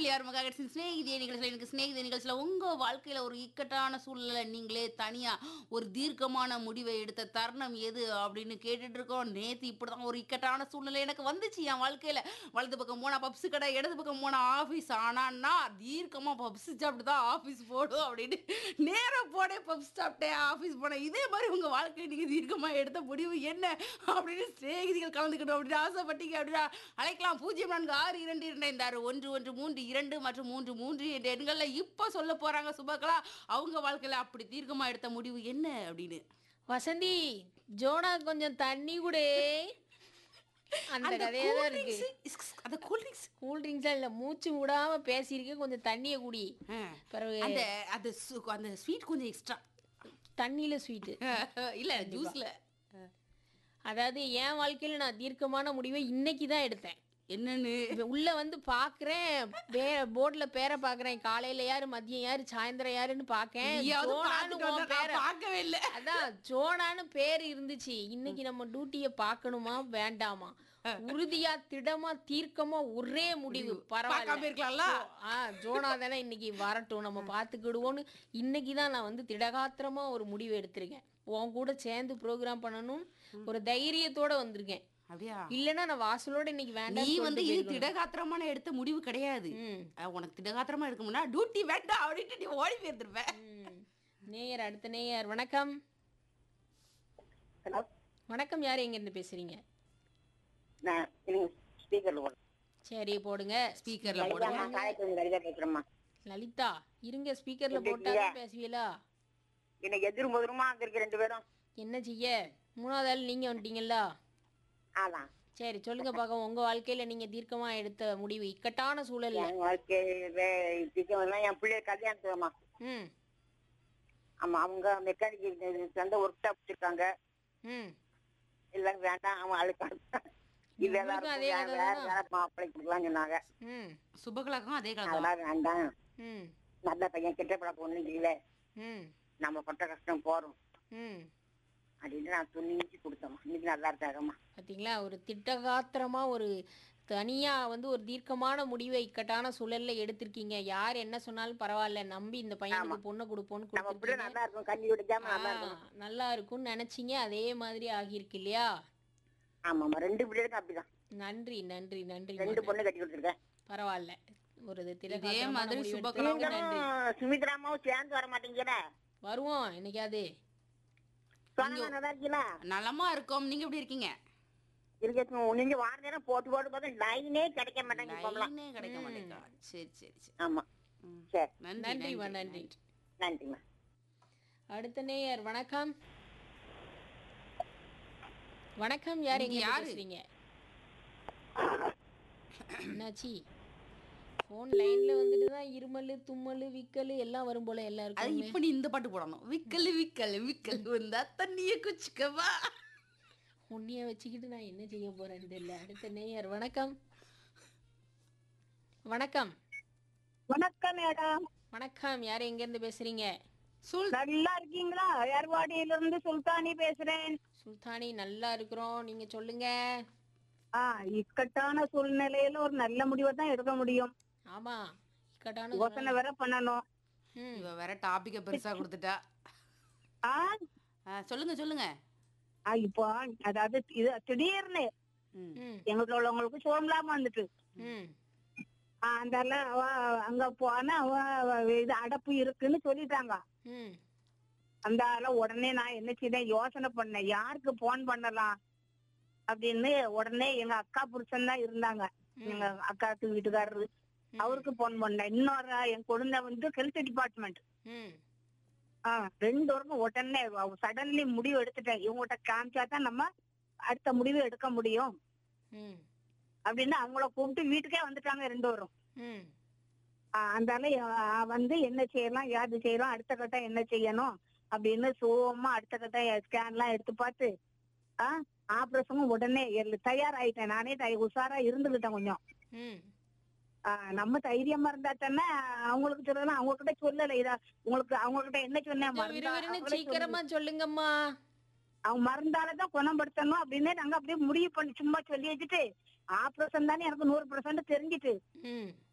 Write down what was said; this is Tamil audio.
புள்ளி ஆறு மகாகட்சின் சிநேகிதிய நிகழ்ச்சியில் எனக்கு சிநேகிதிய நிகழ்ச்சியில் உங்கள் வாழ்க்கையில் ஒரு இக்கட்டான சூழ்நிலை நீங்களே தனியாக ஒரு தீர்க்கமான முடிவை எடுத்த தருணம் எது அப்படின்னு கேட்டுட்டு இருக்கோம் நேற்று இப்படி தான் ஒரு இக்கட்டான சூழ்நிலை எனக்கு வந்துச்சு என் வாழ்க்கையில் வலது பக்கம் போனால் பப்ஸு கடை இடது பக்கம் போனால் ஆஃபீஸ் ஆனான்னா தீர்க்கமாக பப்ஸ் சாப்பிட்டு தான் ஆஃபீஸ் போடும் அப்படின்னு நேராக போனே பப்ஸ் சாப்பிட்டேன் ஆஃபீஸ் போனேன் இதே மாதிரி உங்கள் வாழ்க்கை நீங்கள் தீர்க்கமாக எடுத்த முடிவு என்ன அப்படின்னு சிநேகிதிகள் கலந்துக்கணும் அப்படின்னு ஆசைப்பட்டீங்க அப்படின்னா அழைக்கலாம் பூஜ்ஜியம் நான்கு ஆறு இரண்டு இரண்டு ஐந்து ஆறு ஒன்று ஒன்று மூன்று இரண்டு மற்றும் மூன்று மூன்று என்ற எண்களில் இப்போ சொல்ல போகிறாங்க சுபகலா அவங்க வாழ்க்கையில் அப்படி தீர்க்கமாக எடுத்த முடிவு என்ன அப்படின்னு வசந்தி ஜோனா கொஞ்சம் தண்ணி குடு அந்த கதையா தான் இருக்கு அந்த கூல்ட்ரிங்க்ஸ் கூல் ட்ரிங்க்ஸா இல்ல மூச்சு விடாம பேசியிருக்கேன் கொஞ்சம் தண்ணியை குடி பிறகு அந்த அந்த சு- அந்த ஸ்வீட் கொஞ்சம் எக்ஸ்ட்ரா தண்ணியில ஸ்வீட்டு இல்லை ஜூஸில் அதாவது என் வாழ்க்கையில நான் தீர்க்கமான முடிவை இன்னைக்கு தான் எடுத்தேன் என்னன்னு இப்ப உள்ள வந்து பாக்குறேன் பே போர்டுல பேரை பாக்குறேன் காலையில யாரு மதியம் யாரு சாயந்தரம் யாருன்னு பாக்கேன் நீயாவது ஜோனான்னு பார்த்துட்டு உன் வந்தா, பேரை நான் பார்க்கவே இல்லை அதான் ஜோனான்னு பேர் இருந்துச்சு இன்னைக்கு நம்ம டியூட்டிய பார்க்கணுமா வேண்டாமா உறுதியா திடமா தீர்க்கமா ஒரே முடிவு பார்க்காம பரவாயில்ல இருக்கலாம்ல ஆ ஜோனா தானே இன்னைக்கு வரட்டும் நம்ம பார்த்துக்கிடுவோன்னு இன்னைக்கு தான் நான் வந்து திடகாத்திரமா ஒரு முடிவு எடுத்திருக்கேன் உன் கூட சேர்ந்து ப்ரோக்ராம் பண்ணணும் ஒரு தைரியத்தோட வந்திருக்கேன் அப்படியா இல்லைன்னா நான் வாசலோட இன்னைக்கு வேண்டாம் நீ வந்து இது திடகாத்திரமான எடுத்த முடிவு கிடையாது அஹ் உனக்கு திடகாத்திரமா இருக்கணும்னா டியூட்டி வேண்டாம் அப்படின்ட்டு நீ ஓடி போயிருந்துருப்ப நேயர் அடுத்த நேயர் வணக்கம் ஹலோ வணக்கம் யார் எங்க இருந்து பேசுறீங்க நான் இருங்க ஸ்பீக்கர்ல போடுறேன் சரி போடுங்க ஸ்பீக்கர்ல போடுங்க லலிதாம்மா காரைக்குடி லலிதா பேசுறேம்மா லலிதா இருங்க ஸ்பீக்கர்ல போட்டா தான் பேசுவீங்களா இன்னைக்கு எதிரும் முதலுமா வந்திருக்கு ரெண்டு பேரும் என்ன செய்ய மூணாவது ஆள் நீங்க வந்துட்டீங்களா ஆதான் சரி சொல்லுங்க பார்க்க உங்க வாழ்க்கையில நீங்க தீர்க்கமா எடுத்த முடிவு இக்கட்டான சூழல்ல என் வாழ்க்கையில திக்கம்லாம் என் பிள்ளைய கல்யாணத்துலம்மா ம் ஆமா அவங்க மெக்கானிக் சொந்த ஒர்க் ஷாப் வச்சிருக்காங்க ம் எல்லாம் வேண்டாம் அவன் அழுக்காடு இது உங்களுக்கும் அதே எல்லாரும் கதை வேற வேற மாப்பிள்ளை கொடுக்கலாம் சொன்னாங்க ம் சுபகலாக்கும் அதே கலக்கம் அதெல்லாம் வேண்டாம் ம் நல்ல பையன் கிட்ட பட பொண்ணு இல்லை ம் நம்ம பட்ட கஷ்டம் போறோம் ம் அப்படின்னு நான் துணிஞ்சு கொடுத்தோம்மா இன்னைக்கு நல்லா இருக்காங்கம்மா பார்த்தீங்களா ஒரு திட்டகாத்திரமா ஒரு தனியா வந்து ஒரு தீர்க்கமான முடிவை இக்கட்டான சூழல்ல எடுத்திருக்கீங்க யார் என்ன சொன்னாலும் பரவாயில்ல நம்பி இந்த பையனுக்கு பொண்ணை கொடுப்போம்னு நம்ம பிள்ளை கொடுத்துருக்கீங்க நல்லா இருக்கும் கண்ணி விடுக்காம நல்லா இருக்கும் ஆ, நல்லா இருக்கும்னு நினைச்சீங்க அதே மாதிரி ஆகியிருக்கு இல்லையா ஆமாம்மா ரெண்டு பிள்ளைகளுக்கும் அப்படிதான் நன்றி நன்றி நன்றி ரெண்டு பொண்ணு கட்டி கொடுத்துருக்கேன் பரவாயில்ல ஒரு இதே திட்டகாத்திரமான மாதிரி முடிவு சுபகலாவும் எடுத்ததுக்கு நன்றி நீங்களும் சுமித்ராமாவும் சேர்ந்து வர மாட்டீங்கடா வருவோம் என்னைக்காவது சொன்னா நல்லா இருக்கீங்களா நலமா இருக்கோம் நீங்க எப்படி இருக்கீங்க இருக்கட்டும் நீங்க வார நேரம் போட்டு போட்டு பார்த்தா லைனே கிடைக்க மாட்டாங்க இப்போலாம் லைனே கிடைக்க மாட்டேங்கா சரி சரி சரி ஆமா ம். சரி நன்றி நன்றிம்மா நன்றி நன்றி நன்றிம்மா அடுத்த நேயர் வணக்கம் வணக்கம் யார் எங்க நீங்க இருந்து யாரு? பேசுறீங்க என்னாச்சி ஃபோன் லைன்ல வந்துட்டு தான் இருமல் தும்மல் விக்கல் எல்லாம் வரும் போல அது எல்லாருக்கும் இப்ப நீ இந்த பாட்டு போடணும் விக்கல் விக்கல் விக்கல் வந்தா தண்ணிய குச்சிக்கவா உன்னைய வச்சுக்கிட்டு நான் என்ன செய்ய போறேன்னு தெரியல அடுத்த நேயர் வணக்கம் வணக்கம் வணக்கம் மேடம் வணக்கம் யார் எங்க இருந்து பேசுறீங்க சொல் நல்லா இருக்கீங்களா ஏர்வாடியில இருந்து சுல்தானி பேசுறேன் சுல்தானி நல்லா இருக்கிறோம் நீங்க சொல்லுங்க ஆ இக்கட்டான சூழ்நிலையில ஒரு நல்ல முடிவை தான் எடுக்க முடியும் ஆமா இக்கட்டான யோசனை வேற பண்ணணும் ம் இவ வேற டாபிக்க பெருசா கொடுத்துட்டா ஆ ஆ, சொல்லுங்க சொல்லுங்க ஆ, இப்போ அதாவது இது திடீர்னு ம். ம் எங்களுக்கு உள்ளவங்களுக்கு சோம்பலாம வந்துட்டு ம் ஆ, அந்தால அவ அங்க போனா அவ அவ இது அடப்பு இருக்குன்னு சொல்லிட்டாங்க ம் அந்த ஆள உடனே நான் என்ன செய்தேன் யோசனை பண்ணேன் யாருக்கு போன் பண்ணலாம் அப்படின்னு உடனே எங்க அக்கா புருஷன் தான் இருந்தாங்க எங்க அக்காக்கு வீட்டுக்காரரு அவருக்கு போன் பண்ணேன் இன்னொரு என் குழந்தை வந்து ஹெல்த் டிபார்ட்மெண்ட் ம் ஆஹ் ரெண்டு பேருக்கும் உடனே சடன்லி முடிவு எடுத்துட்டேன் இவங்ககிட்ட காமிச்சா தான் நம்ம அடுத்த முடிவு எடுக்க முடியும் ம் அப்படின்னு அவங்கள கூப்பிட்டு வீட்டுக்கே வந்துட்டாங்க ரெண்டு பேரும் ம் ஆஹ் அந்தால அஹ் வந்து என்ன செய்யலாம் யாது செய்யலாம் அடுத்த கட்டம் என்ன செய்யணும் அப்படின்னு சுகமா அடுத்த கட்டம் ஸ்கேன் எல்லாம் எடுத்து பார்த்து ஆஹ் ஆபரேஷனும் உடனே எல்~ தயாராயிட்டேன் நானே தை- உஷாரா இருந்துகிட்டேன் கொஞ்சம் ம் ஆஹ் நம்ம தைரியமா இருந்தா தானே அவங்களுக்கு சொல்லலாம் அவங்க கிட்ட சொல்லல இதா உங்களுக்கு அவங்க கிட்ட என்ன சொன்னேன் கொஞ்சம் மருந்தா- விறுவிறுன்னு அவங்களே சீக்கிரமா சொல்லுங்கம்மா அவங்க மருந்தாலதான் குணப்படுத்தணும் அப்படின்னு நாங்க அப்படியே முடிவு பண்ணி சும்மா சொல்லி வச்சுட்டு ஆபரேஷன் தானே எனக்கு நூறு பர்சன்ட் தெரிஞ்சிட்டு ம்